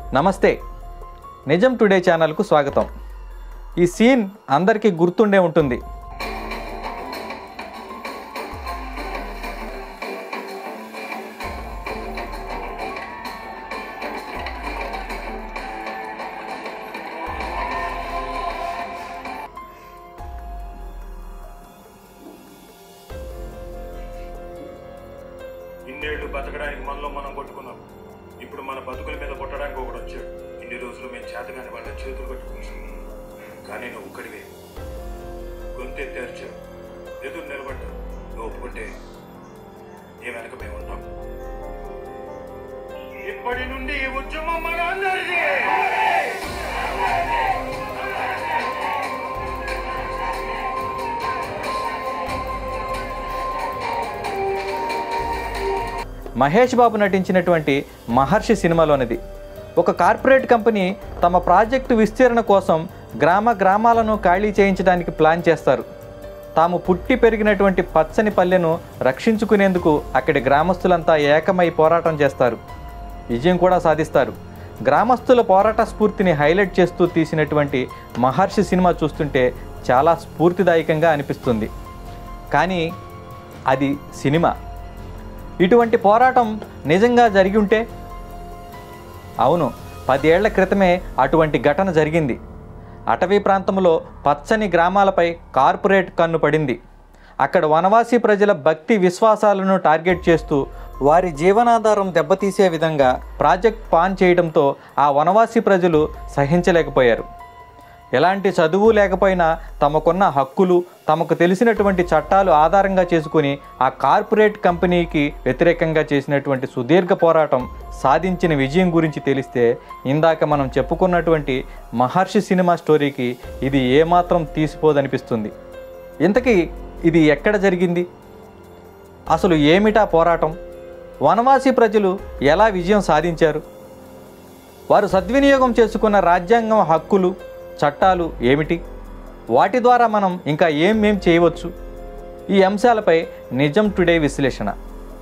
నమస్తే నిజం టుడే ఛానల్కు స్వాగతం ఈ సీన్ అందరికీ గుర్తుండే ఉంటుంది ఇన్నేళ్లు బతకడానికి మనలో మనం కొట్టుకున్నాం ఇప్పుడు మన బతుకుల మీద కొట్టడానికి ఒకడు వచ్చాడు ఇన్ని రోజులు మేము చేతగాని వాళ్ళ చేతులు కట్టుకున్నాం కానీ నువ్వు ఒక్కడివే గొంతె తెరిచావు ఎదురు నిలబడ్డావు నువ్వు ఒప్పుకుంటే నీ వెనక మేము ఉంటాం ఇప్పటి నుండి ఈ ఉద్యమం మన అందరిది మహేష్ బాబు నటించినటువంటి మహర్షి సినిమాలోనిది ఒక కార్పొరేట్ కంపెనీ తమ ప్రాజెక్టు విస్తీరణ కోసం గ్రామ గ్రామాలను ఖాళీ చేయించడానికి ప్లాన్ చేస్తారు తాము పుట్టి పెరిగినటువంటి పచ్చని పల్లెను రక్షించుకునేందుకు అక్కడి గ్రామస్తులంతా ఏకమై పోరాటం చేస్తారు విజయం కూడా సాధిస్తారు గ్రామస్తుల పోరాట స్ఫూర్తిని హైలైట్ చేస్తూ తీసినటువంటి మహర్షి సినిమా చూస్తుంటే చాలా స్ఫూర్తిదాయకంగా అనిపిస్తుంది కానీ అది సినిమా ఇటువంటి పోరాటం నిజంగా జరిగి ఉంటే అవును పదేళ్ల క్రితమే అటువంటి ఘటన జరిగింది అటవీ ప్రాంతంలో పచ్చని గ్రామాలపై కార్పొరేట్ కన్ను పడింది అక్కడ వనవాసి ప్రజల భక్తి విశ్వాసాలను టార్గెట్ చేస్తూ వారి జీవనాధారం దెబ్బతీసే విధంగా ప్రాజెక్ట్ పాన్ చేయడంతో ఆ వనవాసి ప్రజలు సహించలేకపోయారు ఎలాంటి చదువు లేకపోయినా తమకున్న హక్కులు తమకు తెలిసినటువంటి చట్టాలు ఆధారంగా చేసుకుని ఆ కార్పొరేట్ కంపెనీకి వ్యతిరేకంగా చేసినటువంటి సుదీర్ఘ పోరాటం సాధించిన విజయం గురించి తెలిస్తే ఇందాక మనం చెప్పుకున్నటువంటి మహర్షి సినిమా స్టోరీకి ఇది ఏమాత్రం తీసిపోదనిపిస్తుంది ఇంతకీ ఇది ఎక్కడ జరిగింది అసలు ఏమిటా పోరాటం వనవాసి ప్రజలు ఎలా విజయం సాధించారు వారు సద్వినియోగం చేసుకున్న రాజ్యాంగం హక్కులు చట్టాలు ఏమిటి వాటి ద్వారా మనం ఇంకా ఏం ఏం చేయవచ్చు ఈ అంశాలపై నిజం టుడే విశ్లేషణ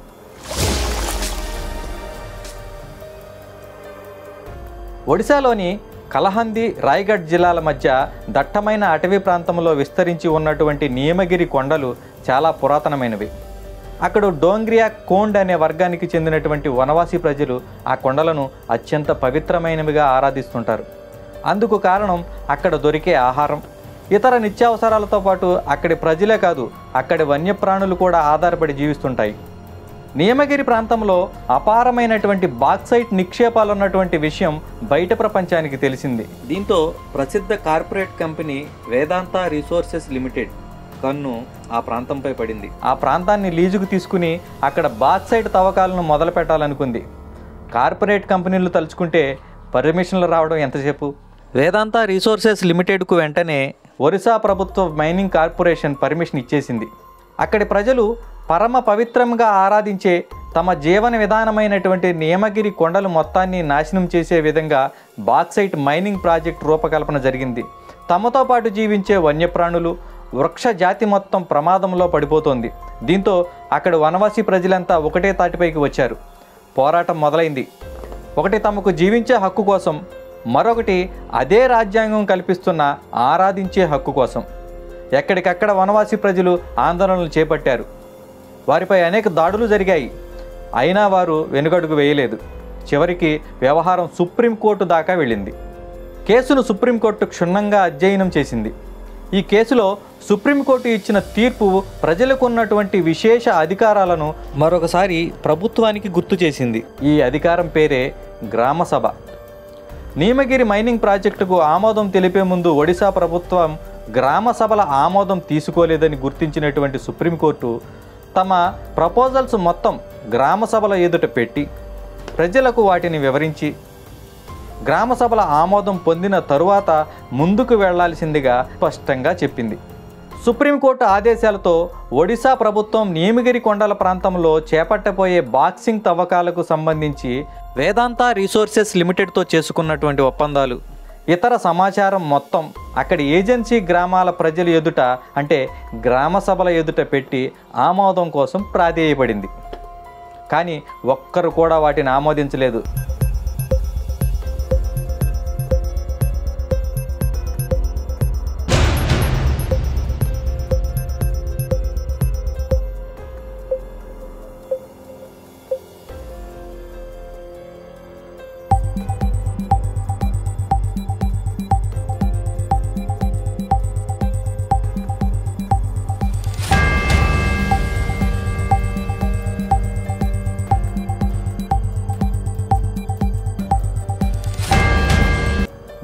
ఒడిశాలోని కలహంది రాయ్గఢ్ జిల్లాల మధ్య దట్టమైన అటవీ ప్రాంతంలో విస్తరించి ఉన్నటువంటి నియమగిరి కొండలు చాలా పురాతనమైనవి అక్కడ డోంగ్రియా కోండ్ అనే వర్గానికి చెందినటువంటి వనవాసి ప్రజలు ఆ కొండలను అత్యంత పవిత్రమైనవిగా ఆరాధిస్తుంటారు అందుకు కారణం అక్కడ దొరికే ఆహారం ఇతర నిత్యావసరాలతో పాటు అక్కడి ప్రజలే కాదు అక్కడి వన్యప్రాణులు కూడా ఆధారపడి జీవిస్తుంటాయి నియమగిరి ప్రాంతంలో అపారమైనటువంటి బాక్సైట్ నిక్షేపాలు ఉన్నటువంటి విషయం బయట ప్రపంచానికి తెలిసింది దీంతో ప్రసిద్ధ corporate company Vedanta resources limited కన్ను ఆ ప్రాంతంపై పడింది ఆ ప్రాంతాన్ని లీజుకు తీసుకుని అక్కడ బాక్సైట్ తవ్వకాలను మొదలు పెట్టాలనుకుంది కార్పొరేట్ కంపెనీలు తలుచుకుంటే పర్మిషన్లు రావడం ఎంతసేపు వేదాంత రిసోర్సెస్ లిమిటెడ్కు వెంటనే ఒరిస్సా ప్రభుత్వ మైనింగ్ కార్పొరేషన్ పర్మిషన్ ఇచ్చేసింది అక్కడి ప్రజలు పరమ పవిత్రంగా ఆరాధించే తమ జీవన విధానమైనటువంటి నియమగిరి కొండలు మొత్తాన్ని నాశనం చేసే విధంగా బాక్సైట్ మైనింగ్ ప్రాజెక్ట్ రూపకల్పన జరిగింది తమతో పాటు జీవించే వన్యప్రాణులు వృక్ష జాతి మొత్తం ప్రమాదంలో పడిపోతోంది దీంతో అక్కడ వనవాసి ప్రజలంతా ఒకటే తాటిపైకి వచ్చారు పోరాటం మొదలైంది ఒకటి తమకు జీవించే హక్కు కోసం మరొకటి అదే రాజ్యాంగం కల్పిస్తున్న ఆరాధించే హక్కు కోసం ఎక్కడికక్కడ వనవాసి ప్రజలు ఆందోళనలు చేపట్టారు వారిపై అనేక దాడులు జరిగాయి అయినా వారు వెనుకడుగు వేయలేదు చివరికి వ్యవహారం సుప్రీంకోర్టు దాకా వెళ్ళింది కేసును సుప్రీంకోర్టు క్షుణ్ణంగా అధ్యయనం చేసింది ఈ కేసులో సుప్రీంకోర్టు ఇచ్చిన తీర్పు ప్రజలకు ఉన్నటువంటి విశేష అధికారాలను మరొకసారి ప్రభుత్వానికి గుర్తు చేసింది ఈ అధికారం పేరే గ్రామసభ నీమగిరి మైనింగ్ ప్రాజెక్టుకు ఆమోదం తెలిపే ముందు ఒడిశా ప్రభుత్వం గ్రామ సభల ఆమోదం తీసుకోలేదని గుర్తించినటువంటి సుప్రీంకోర్టు తమ ప్రపోజల్స్ మొత్తం గ్రామ సభల ఎదుట పెట్టి ప్రజలకు వాటిని వివరించి గ్రామ సభల ఆమోదం పొందిన తరువాత ముందుకు వెళ్లాల్సిందిగా స్పష్టంగా చెప్పింది సుప్రీంకోర్టు ఆదేశాలతో ఒడిశా ప్రభుత్వం నియమగిరి కొండల ప్రాంతంలో చేపట్టబోయే బాక్సింగ్ తవ్వకాలకు సంబంధించి వేదాంత రిసోర్సెస్ లిమిటెడ్తో చేసుకున్నటువంటి ఒప్పందాలు ఇతర సమాచారం మొత్తం అక్కడి ఏజెన్సీ గ్రామాల ప్రజల ఎదుట అంటే గ్రామ సభల ఎదుట పెట్టి ఆమోదం కోసం ప్రాధేయపడింది కానీ ఒక్కరు కూడా వాటిని ఆమోదించలేదు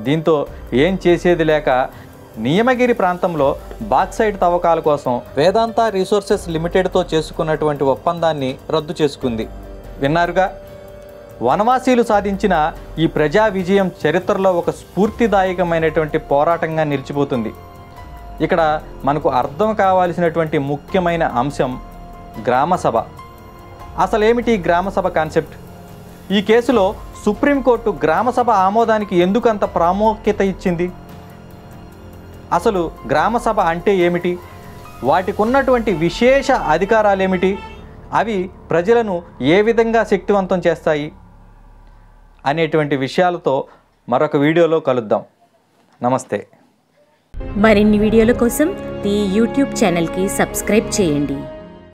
దీంతో ఏం చేసేది లేక నియమగిరి ప్రాంతంలో బాక్సైడ్ తవ్వకాల కోసం వేదాంత రీసోర్సెస్ లిమిటెడ్తో చేసుకున్నటువంటి ఒప్పందాన్ని రద్దు చేసుకుంది విన్నారుగా వనవాసీలు సాధించిన ఈ ప్రజా విజయం చరిత్రలో ఒక స్ఫూర్తిదాయకమైనటువంటి పోరాటంగా నిలిచిపోతుంది ఇక్కడ మనకు అర్థం కావాల్సినటువంటి ముఖ్యమైన అంశం గ్రామసభ అసలేమిటి గ్రామసభ కాన్సెప్ట్ ఈ కేసులో సుప్రీంకోర్టు గ్రామసభ ఆమోదానికి ఎందుకు అంత ప్రాముఖ్యత ఇచ్చింది అసలు గ్రామసభ అంటే ఏమిటి వాటికి ఉన్నటువంటి విశేష అధికారాలేమిటి అవి ప్రజలను ఏ విధంగా శక్తివంతం చేస్తాయి అనేటువంటి విషయాలతో మరొక వీడియోలో కలుద్దాం నమస్తే మరిన్ని వీడియోల కోసం ఈ యూట్యూబ్ ఛానల్కి సబ్స్క్రైబ్ చేయండి